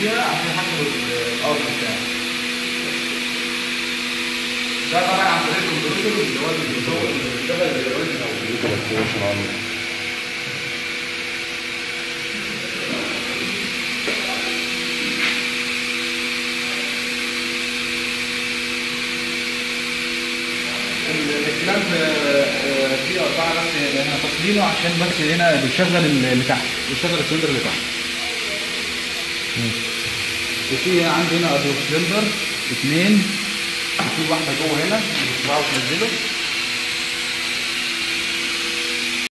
فيها عشان يحسب الارض بتاعه ده طبعا عن طريق الكمبيوتر اللي هو اللي هو اللي بيشتغل الاوريجنال الكلام فيه أربعة بس احنا فاصلينه عشان بس هنا بيشغل اللي تحت بيشغل السلندر اللي تحت وفي عندي هنا ادو سلندر اثنين وفي واحدة جوه هنا بتطلعوا وتنزله